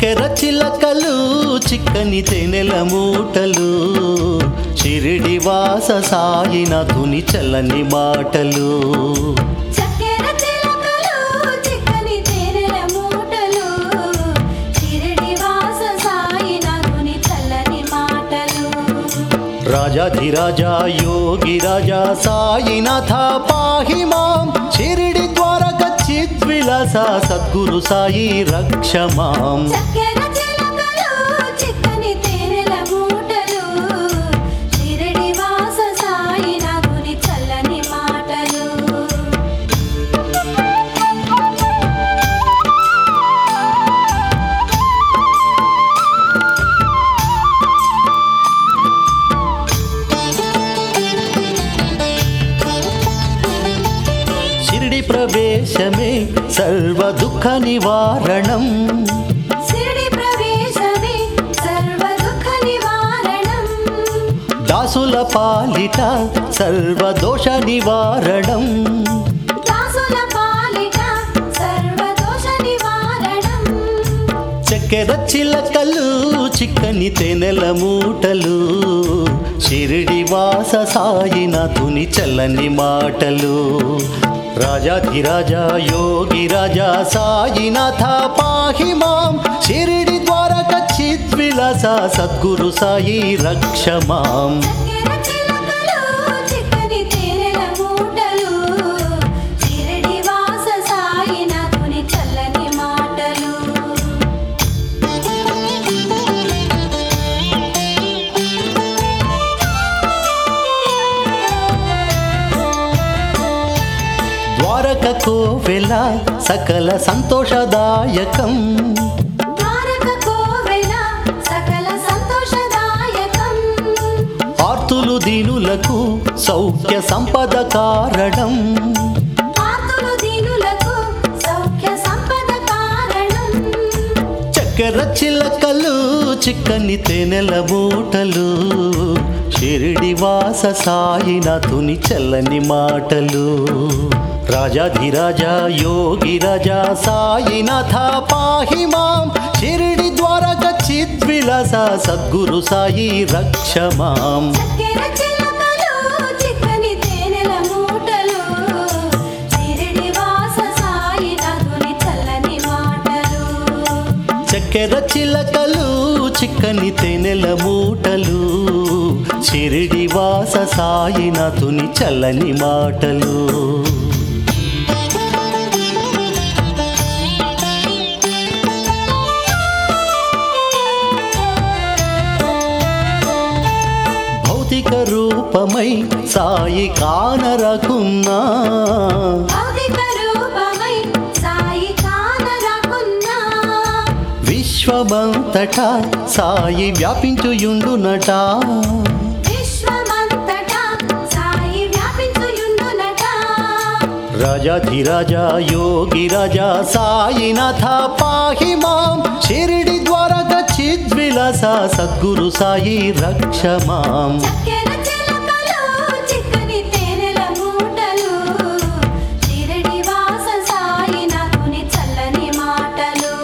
చక్కెర చిలకలు చిక్కని తేనెల మూటలు షిరిడి వాస సాయినాథుని చల్లని మాటలు చక్కెర చిలకలు చిక్కని తేనెల మూటలు షిరిడి వాస సాయినాథుని చల్లని మాటలు రాజాధిరాజా యోగి రాజా సాయినాథ పాహి మాం షిరిడి ద్వారక చిద్విలాస సద్గురు సాయి రక్ష మాం చక్కెర చిలకలు చిక్కని తేనెల మూటలు షిరిడి వాస సాయినాథుని చల్లని మాటలు షిరిడి ప్రవేశమే సర్వ దుఃఖ నివారణం షిరిడి ప్రవేశమే సర్వ దుఃఖ నివారణం దాసుల పాలిట సర్వ దోష నివారణం దాసుల పాలిట సర్వదోష నివారణం చక్కెర చిలకలు చిక్కని తేనెల మూటలు షిరిడి వాస సాయినాథుని చల్లని మాటలు రాజాధిరాజా యోగి రాజా సాయినాథ పాహి మాం షిరిడి ద్వారక చిద్విలాస సద్గురు సాయి రక్ష మాం చక్కెర చిలకలు చిక్కని తేనెల మూటలు షిరిడి వాస సాయినాథుని చల్లని మాటలు ద్వారక కోవెల సకల సంతోషదాయకం ద్వారక కోవెల సకల సంతోషదాయకం ఆర్తులు దీనులకు సౌఖ్య సంపద కారణం ఆతులు దీనులకు సౌఖ్య సంపద కారణం చక్కెర చిలకలు చిక్కని తేనెల మూటలు షిరిడి వాస సాయినాథుని చల్లని మాటలు రాజాధిరాజా యోగి రాజా సాయినాథ పాహి మాం షిరిడి ద్వారక చిద్విలాస సద్గురు సాయి రక్ష మాం చక్కెర చిలకలు చిక్కని తేనెల మూటలు షిరిడి వాస సాయినాథుని చల్లని మాటలు చక్కెర చిలకలు చిక్కని తేనెల మూటలు షిరిడి వాస సాయినాథుని చల్లని మాటలు భౌతిక రూపమై సాయి కానరకున్నా భౌతిక రూపమై సాయి కానరాకున్నా విశ్వమంతటా సాయి వ్యాపించుయుండునట విశ్వమంతటా సాయి వ్యాపించుయుండునట రాజాధిరాజా యోగి రాజా సాయినాథ పాహి మాం షిరిడి ద్వారక చిద్విలాస సద్గురు సాయి రక్ష మాం చక్కెర చిలకలు చిక్కని తేనెల మూటలు షిరిడి వాస సాయినాథుని చల్లని మాటలు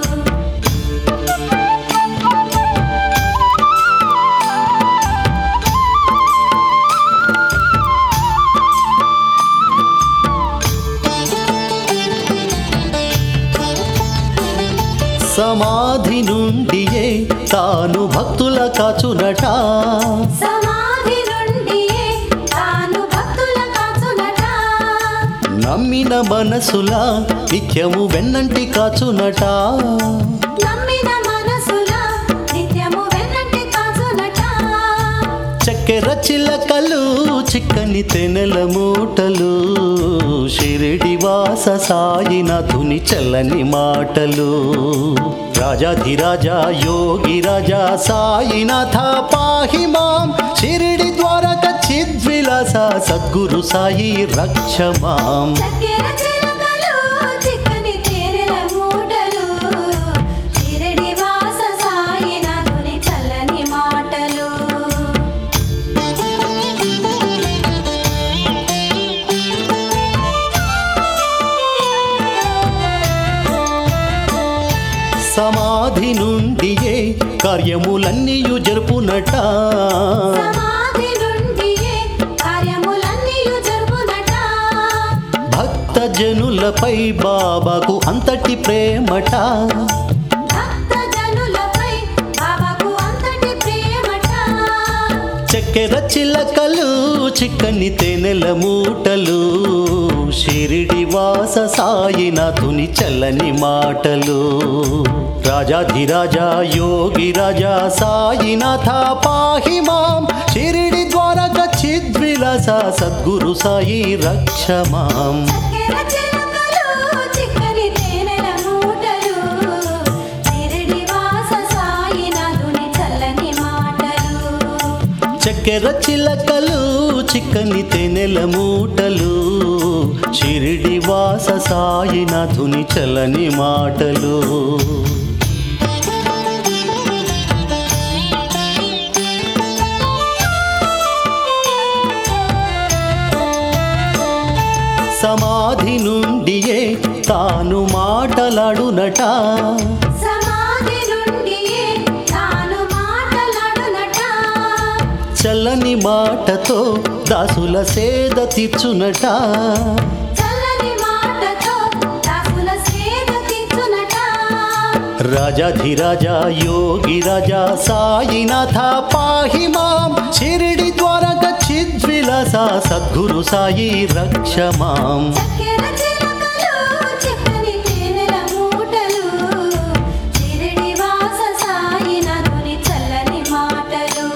సమాధి నుండియే తాను భక్తుల కాచునట సమాధి నుండియే తాను భక్తుల కాచునట నమ్మిన మనసుల నిత్యము వెన్నంటి కాచునట నమ్మిన మనసుల నిత్యము వెన్నంటి కాచునట చక్కెర చిలకలు చిక్కని తెనెల మూటలు షిరిడి వాస సాయినాథుని చల్లని మాటలు రాజాధిరాజా యోగి రాజా సాయినాథ పాహి మాం షిరిడి ద్వారక చిద్విలాస సద్గురు సాయి రక్ష మాం చక్కెర చిలకలు చిక్కని తేనెల మూటలు షిరిడి వాస సాయినాథుని చల్లని మాటలు సమా సమాధి నుండియే కార్యములన్నీయు జరుపునట సమాధి నుండియే కార్యములన్నీయు జరుపునట భక్త జనులపై బాబాకు అంతటి ప్రేమట భక్త జనులపై బాబాకు అంతటి ప్రేమట చక్కెర చిలకలు చిక్కని తేనెల మూటలు షిరిడి వాస సాయినాథుని చల్లని మాటలు రాజాధిరాజా యోగి రాజా సాయినాథ పాహి మాం షిరిడి ద్వారక చిద్విలాస సద్గురు సాయి రక్ష మాం చక్కెర చిలకలు చిక్కని తేనెల మూటలు షిరిడి వాస సాయినాథుని చల్లని మాటలు చక్కెర చిలకలు చిక్కని తేనెల మూటలు షిరిడి వాస సాయినాథుని చలని మాటలు సమాధి నుండియే తాను మాటలాడునట సమాధి నుండియే తాను మాటలాడునట చల్లని మాటతో దాసుల సేద తీర్చునట చల్లని మాటతో దాసుల సేద తీర్చునట రాజాధిరాజా యోగి రాజా సాయినాథ పాహి మాం షిరిడి ద్వారక చిద్విలాస సద్గురు సాయి రక్ష మాం చక్కెర చిలకలు చిక్కని తేనెల మూటలు షిరిడి వాస సాయినాథుని చల్లని మాటలు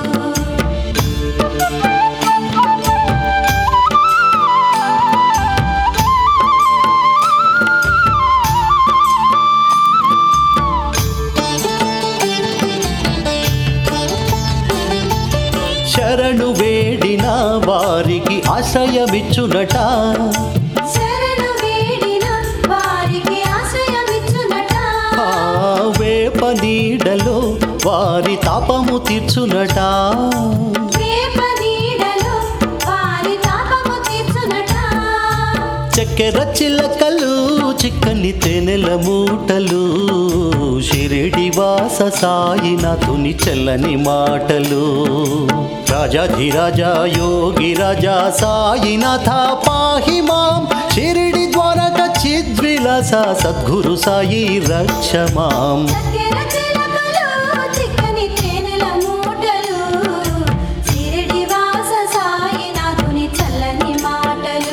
శరణు వేడిన వారికి ఆశ్రయమిచ్చునట శరణు వేడిన వారికి ఆశ్రయమిచ్చునట ఆ వేప నీడలో వారి తాపము తీర్చునట వేప నీడలో వారి తాపము తీర్చునట చక్కెర చిలకలు చిక్కని తేనెల మూటలు షిరిడి వాస సాయినాథుని చల్లని మాటలు రాజాధిరాజా యోగి రాజా సాయినాథ పాహి మాం షిరిడి ద్వారక చిద్విలాస సద్గురు సాయి రక్ష మాం చక్కెర చిలకలు చిక్కని తేనెల మూటలు షిరిడి వాస సాయినాథుని చల్లని మాటలు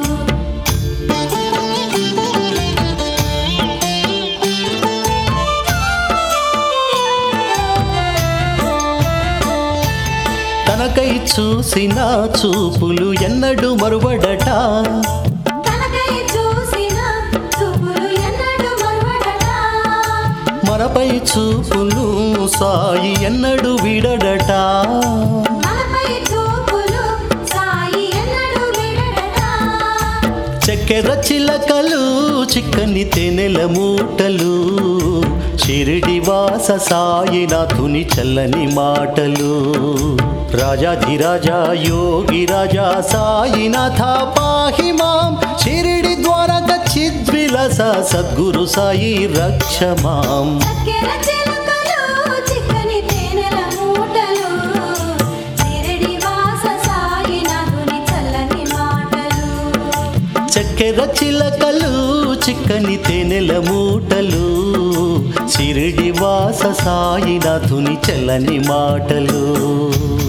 తనకై చూసిన చూపులు ఎన్నడు మరువడట తనకై చూసిన చూపులు ఎన్నడు మరువడట మనపై చూపులు సాయి ఎన్నడు విడడట మనపై చూపులు సాయి ఎన్నడు విడడట చక్కెర చిలకలు చిక్కని తేనెల మూటలు షిరిడి వాస సాయినాథుని చల్లని మాటలు రాజాధిరాజా యోగి రాజా సాయినాథ పాహి మాం షిరిడి ద్వారక చిద్విలాస సద్గురు సాయి రక్ష మాం చక్కెర చిలకలు చిక్కని తేనెల మూటలు షిరిడి వాస సాయినాథుని చల్లని మాటలు చక్కెర చిలకలు చిక్కని తేనెల మూటలు షిరిడి వాస సాయినాథుని చల్లని మాటలు